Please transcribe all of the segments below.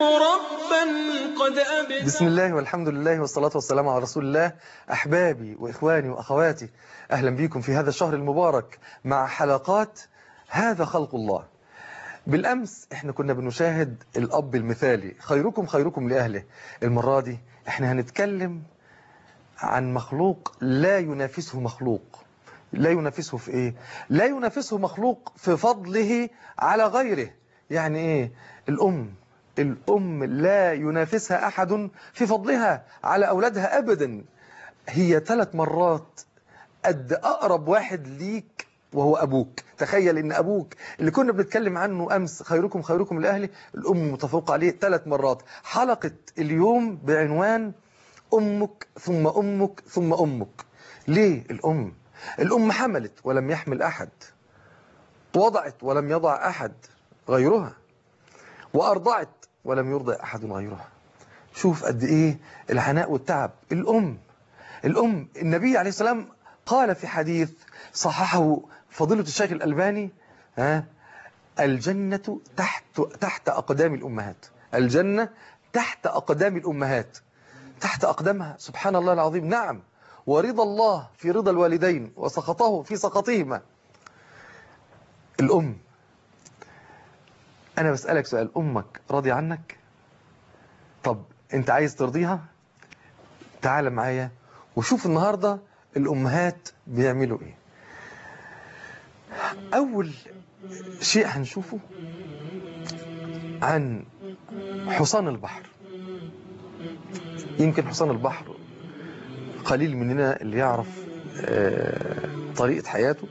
ربا قد أبدى بسم الله والحمد لله والصلاة والسلام على رسول الله أحبابي وإخواني وأخواتي أهلا بكم في هذا الشهر المبارك مع حلقات هذا خلق الله بالأمس احنا كنا بنشاهد الأب المثالي خيركم خيركم لأهله المرة دي احنا هنتكلم عن مخلوق لا ينافسه مخلوق لا ينافسه في ايه لا ينافسه مخلوق في فضله على غيره يعني ايه الأم الأم لا ينافسها أحد في فضلها على أولادها أبدا هي ثلاث مرات قد أقرب واحد ليك وهو أبوك تخيل إن أبوك اللي كنا بنتكلم عنه أمس خيركم خيركم لأهلي الأم متفوقة عليه ثلاث مرات حلقة اليوم بعنوان أمك ثم أمك ثم أمك ليه الأم الأم حملت ولم يحمل أحد وضعت ولم يضع أحد غيرها وأرضعت ولم يرضع أحد غيرها شوف قد إيه العناء والتعب الأم الأم النبي عليه السلام قال في حديث صححه فضيلة الشيخ الألباني ها الجنة تحت تحت أقدام الأمهات الجنة تحت أقدام الأمهات تحت أقدامها سبحان الله العظيم نعم ورضا الله في رضا الوالدين وسخطه في سخطهما الأم أنا بسألك سؤال أمك راضي عنك طب أنت عايز ترضيها تعال معايا وشوف النهاردة الأمهات بيعملوا إيه أول شيء هنشوفه عن حصان البحر يمكن حصان البحر قليل مننا اللي يعرف آه، طريقة حياته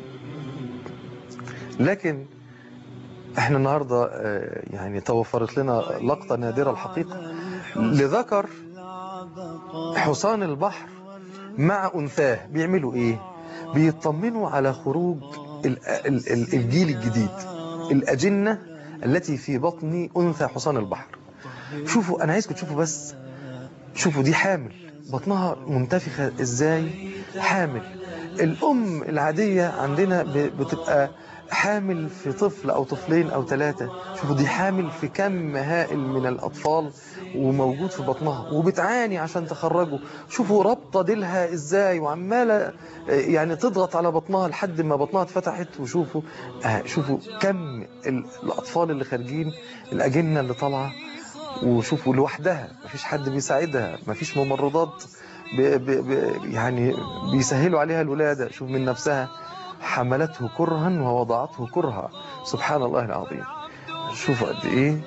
لكن احنا النهاردة آه، يعني توفرت لنا لقطة نادرة الحقيقة لذكر حصان البحر مع أنثاه بيعملوا ايه بيطمنوا على خروج ال- ال- ال- الجيل الجديد الأجنة التي في بطن أنثى حصان البحر شوفوا أنا عايزكم تشوفوا بس شوفوا دي حامل بطنها منتفخة ازاي حامل الأم العادية عندنا ب- بتبقى حامل في طفل أو طفلين أو ثلاثة شوفوا دي حامل في كم هائل من الأطفال وموجود في بطنها وبتعاني عشان تخرجه شوفوا رابطة ديلها ازاي وعمالة آه، يعني تضغط على بطنها لحد ما بطنها اتفتحت وشوفوا آه، شوفوا كم ال- الأطفال اللي خارجين الأجنة اللي طالعة وشوفوا لوحدها مفيش حد بيساعدها مفيش ممرضات ب ب ب يعني بيسهلوا عليها الولادة شوف من نفسها حملته كرها ووضعته كرها سبحان الله العظيم شوفوا قد ايه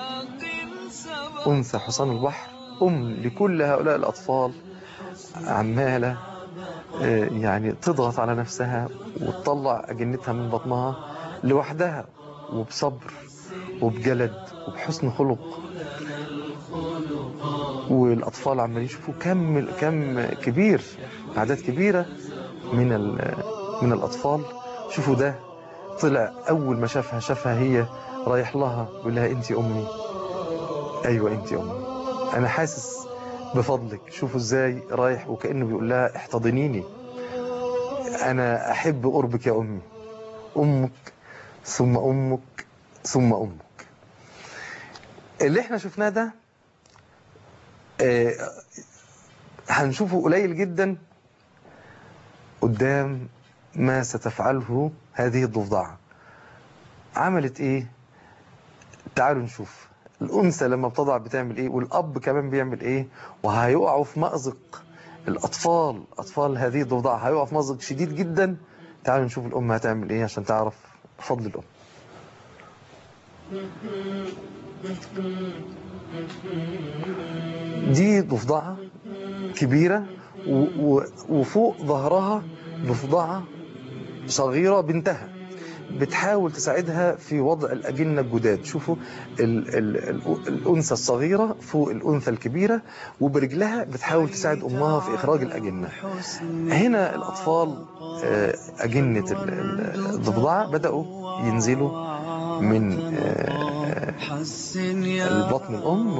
أنثى حصان البحر أم لكل هؤلاء الأطفال عمالة آه، يعني تضغط على نفسها وتطلع أجنتها من بطنها لوحدها وبصبر وبجلد وبحسن خلق والأطفال عمالين يشوفوا كم كم كبير أعداد كبيرة من ال- من الأطفال شوفوا ده طلع أول ما شافها شافها هي رايح لها بيقول لها أنت أمي أيوة أنت أمي أنا حاسس بفضلك شوفوا إزاي رايح وكأنه بيقول لها احتضنيني أنا أحب قربك يا أمي أمك ثم أمك ثم أمك اللي احنا شفناه ده آه، هنشوفه قليل جدا قدام ما ستفعله هذه الضفدعة عملت ايه تعالوا نشوف الأنثى لما بتضع بتعمل ايه والأب كمان بيعمل ايه وهيقعوا في مأزق الأطفال أطفال هذه الضفدعة هيقعوا في مأزق شديد جدا تعالوا نشوف الأم هتعمل ايه عشان تعرف فضل الأم دي ضفدعة كبيرة و- و- وفوق ظهرها ضفدعة صغيرة بنتها بتحاول تساعدها في وضع الأجنة الجداد شوفوا ال ال ال الأنثى الصغيرة فوق الأنثى الكبيرة وبرجلها بتحاول تساعد أمها في إخراج الأجنة هنا الأطفال آه، أجنة ال- ال- الضفدعة بدأوا ينزلوا من آه، البطن الأم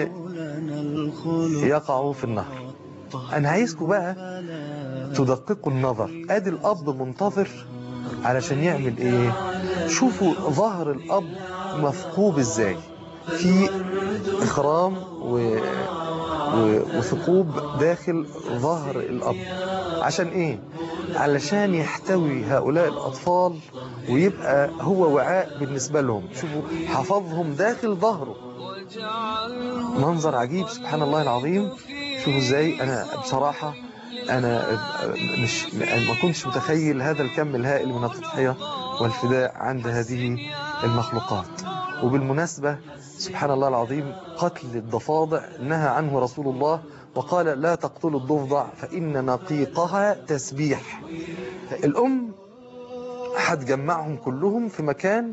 ويقعوا في النهر أنا عايزكم بقى تدققوا النظر ادي الاب منتظر علشان يعمل ايه شوفوا ظهر الاب مثقوب ازاي في إخرام و... و... وثقوب داخل ظهر الأب عشان إيه؟ علشان يحتوي هؤلاء الأطفال ويبقى هو وعاء بالنسبة لهم شوفوا حفظهم داخل ظهره منظر عجيب سبحان الله العظيم شوفوا ازاي انا بصراحة انا مش ما كنتش متخيل هذا الكم الهائل من التضحية والفداء عند هذه المخلوقات وبالمناسبة سبحان الله العظيم قتل الضفادع نهى عنه رسول الله وقال لا تقتلوا الضفدع فإن نقيقها تسبيح الأم هتجمعهم كلهم في مكان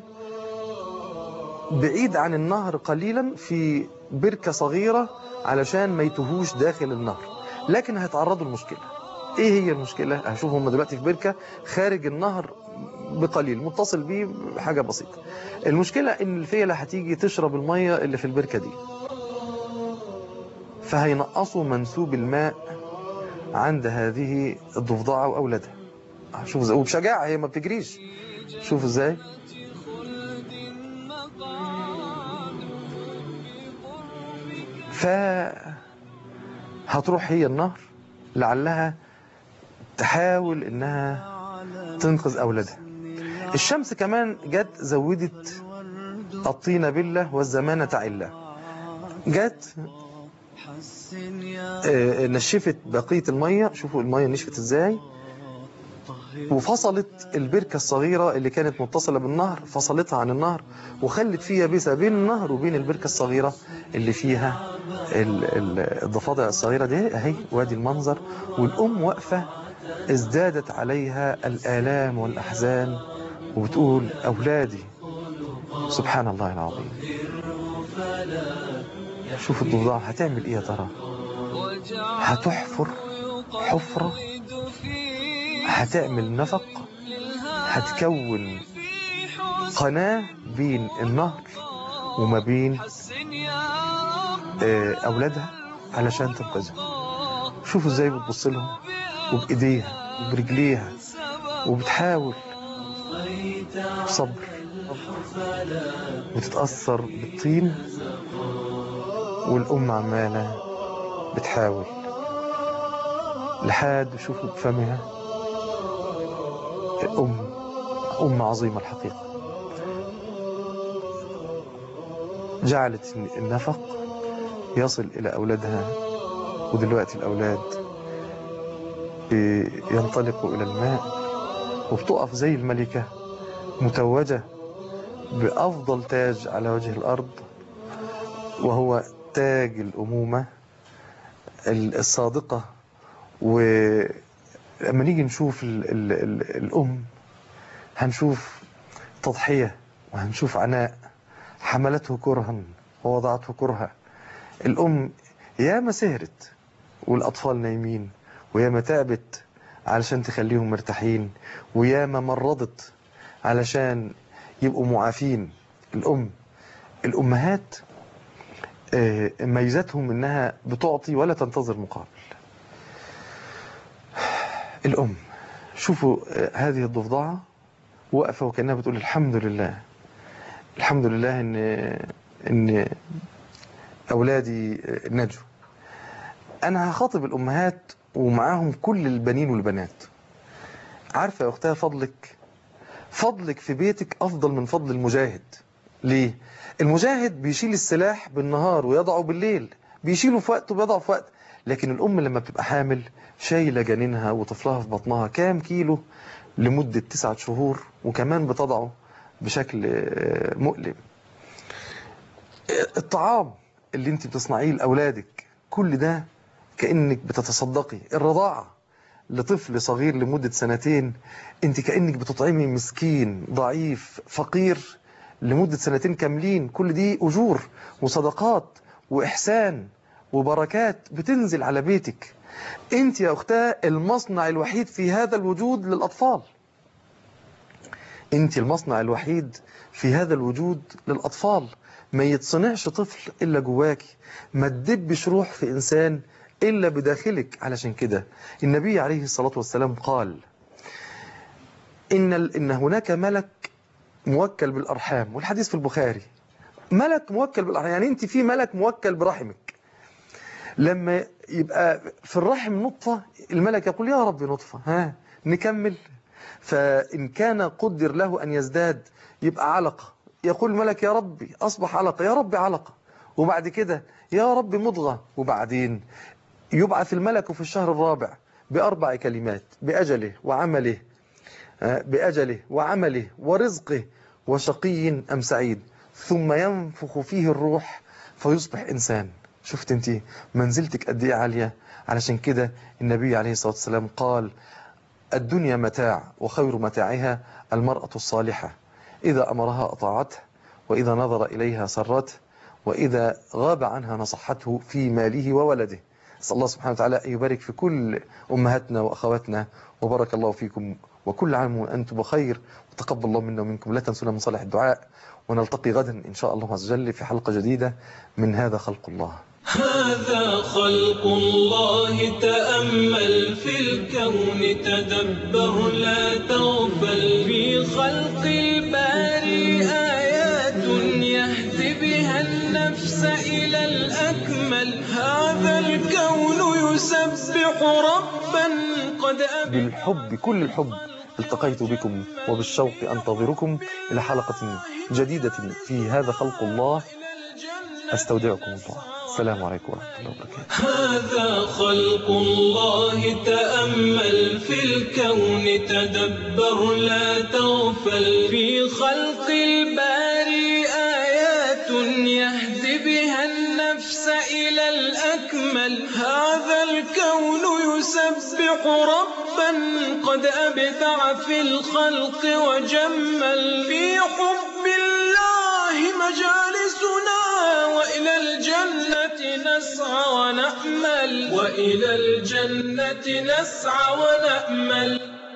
بعيد عن النهر قليلا في بركة صغيرة علشان ما يتوهوش داخل النهر لكن هيتعرضوا لمشكلة ايه هي المشكلة هشوف هم دلوقتي في بركة خارج النهر بقليل متصل بيه بحاجة بسيطة المشكلة ان الفيلة هتيجي تشرب المية اللي في البركة دي فهينقصوا منسوب الماء عند هذه الضفدعة وأولادها شوف ازاي وبشجاعة هي ما بتجريش شوف ازاي ف هتروح هي النهر لعلها تحاول انها تنقذ اولادها الشمس كمان جت زودت الطين بالله والزمان تعله جت آه، نشفت بقية المية شوفوا المية نشفت ازاي وفصلت البركة الصغيرة اللي كانت متصلة بالنهر فصلتها عن النهر وخلت فيها بيسة بين النهر وبين البركة الصغيرة اللي فيها ال- ال- الضفادع الصغيرة دي اهي وادي المنظر والأم واقفة ازدادت عليها الآلام والأحزان وبتقول أولادي سبحان الله العظيم شوف الضفدع هتعمل ايه يا ترى هتحفر حفرة هتعمل نفق هتكون قناة بين النهر وما بين آه، أولادها علشان تنقذهم شوفوا ازاي بتبص لهم وبإيديها وبرجليها وبتحاول بصبر وتتأثر بالطين والأم عمالة بتحاول لحد شوفوا بفمها أم أم عظيمة الحقيقة جعلت النفق يصل إلى أولادها ودلوقتي الأولاد ينطلقوا إلى الماء وبتقف زي الملكة متوجة بأفضل تاج على وجه الأرض وهو تاج الأمومة الصادقة ولما نيجي نشوف ال ال ال الأم هنشوف تضحية وهنشوف عناء حملته كرها ووضعته كرها الأم ياما سهرت والأطفال نايمين وياما تعبت علشان تخليهم مرتاحين وياما مرضت علشان يبقوا معافين الأم الأمهات آه، ميزتهم انها بتعطي ولا تنتظر مقابل الام شوفوا آه، هذه الضفدعة واقفة وكأنها بتقول الحمد لله الحمد لله ان ان اولادي آه، نجوا انا هخاطب الامهات ومعاهم كل البنين والبنات عارفة يا اختها فضلك فضلك في بيتك افضل من فضل المجاهد ليه المجاهد بيشيل السلاح بالنهار ويضعه بالليل بيشيله في وقت وبيضعه في وقت لكن الأم لما بتبقى حامل شايلة جنينها وطفلها في بطنها كام كيلو لمدة تسعة شهور وكمان بتضعه بشكل آه، مؤلم الطعام اللي انت بتصنعيه لأولادك كل ده كأنك بتتصدقي الرضاعة لطفل صغير لمدة سنتين انت كأنك بتطعمي مسكين ضعيف فقير لمدة سنتين كاملين كل دي أجور وصدقات وإحسان وبركات بتنزل على بيتك انت يا أختاه المصنع الوحيد في هذا الوجود للأطفال انت المصنع الوحيد في هذا الوجود للأطفال ما يتصنعش طفل إلا جواكي ما تدبش روح في إنسان إلا بداخلك علشان كده النبي عليه الصلاة والسلام قال إن, ال- إن هناك ملك موكل بالأرحام والحديث في البخاري ملك موكل بالرحم يعني انت في ملك موكل برحمك لما يبقى في الرحم نطفة الملك يقول يا رب نطفة ها نكمل فإن كان قدر له أن يزداد يبقى علقة يقول الملك يا ربي أصبح علقة يا ربي علقة وبعد كده يا رب مضغة وبعدين يبعث الملك في الشهر الرابع بأربع كلمات بأجله وعمله بأجله وعمله ورزقه وشقي أم سعيد ثم ينفخ فيه الروح فيصبح إنسان شفت انت منزلتك قد ايه عالية علشان كده النبي عليه الصلاة والسلام قال الدنيا متاع وخير متاعها المرأة الصالحة إذا أمرها أطاعته وإذا نظر إليها سرته وإذا غاب عنها نصحته في ماله وولده نسأل الله سبحانه وتعالى أن يبارك في كل أمهاتنا وأخواتنا وبارك الله فيكم وكل عام وأنتم بخير وتقبل الله منا ومنكم لا تنسونا من صالح الدعاء ونلتقي غدا إن شاء الله عز وجل في حلقة جديدة من هذا خلق الله هذا خلق الله تأمل في الكون تدبر لا تغفل في خلق الباري آيات يهدي بها النفس إلى الأكمل هذا الكون يسبح ربا قد أبدى بالحب كل الحب التقيت بكم وبالشوق أنتظركم إلى حلقة جديدة في هذا خلق الله أستودعكم الله السلام عليكم ورحمة الله وبركاته هذا خلق الله تأمل في الكون تدبر لا تغفل في خلق الباري آيات يهدي بها النفس إلى الأكمل هذا الكون يسبح ربا قد أبدع في الخلق وجمل في حب الله مجالسنا وإلى الجنة نسعى ونأمل وإلى الجنة نسعى ونأمل